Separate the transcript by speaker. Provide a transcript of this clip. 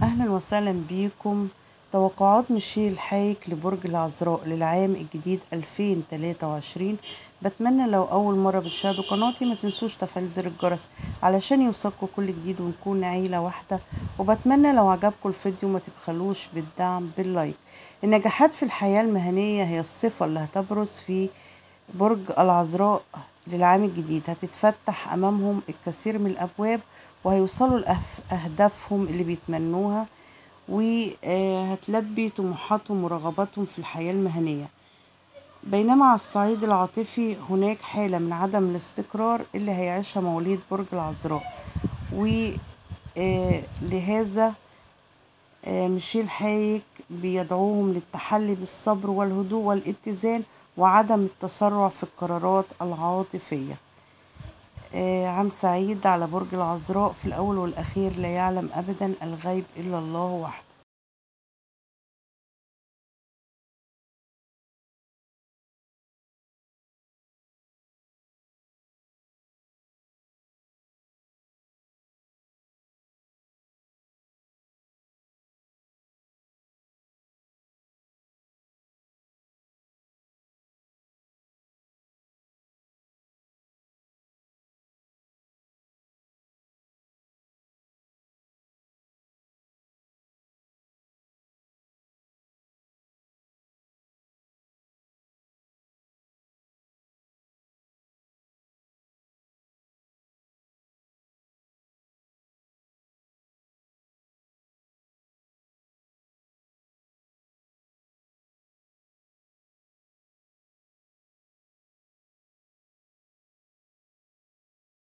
Speaker 1: أهلا وسهلا بيكم توقعات ميشيل حايك لبرج العذراء للعام الجديد 2023 بتمنى لو أول مرة بتشاهدوا قناتي ما تنسوش تفعيل زر الجرس علشان يوصلكوا كل جديد ونكون عيلة واحدة وبتمنى لو عجبكم الفيديو ما تبخلوش بالدعم باللايك النجاحات في الحياة المهنية هي الصفة اللي هتبرز في برج العذراء للعام الجديد هتتفتح أمامهم الكثير من الأبواب وهيوصلوا لأهدافهم اللي بيتمنوها وهتلبي طموحاتهم ورغباتهم في الحياة المهنية بينما على الصعيد العاطفي هناك حالة من عدم الاستقرار اللي هيعيشها مواليد برج العذراء ولهذا ميشيل حايك بيدعوهم للتحلي بالصبر والهدوء والاتزان وعدم التسرع في القرارات العاطفية عام سعيد على برج العذراء في الأول والأخير لا يعلم أبدا الغيب إلا الله وحده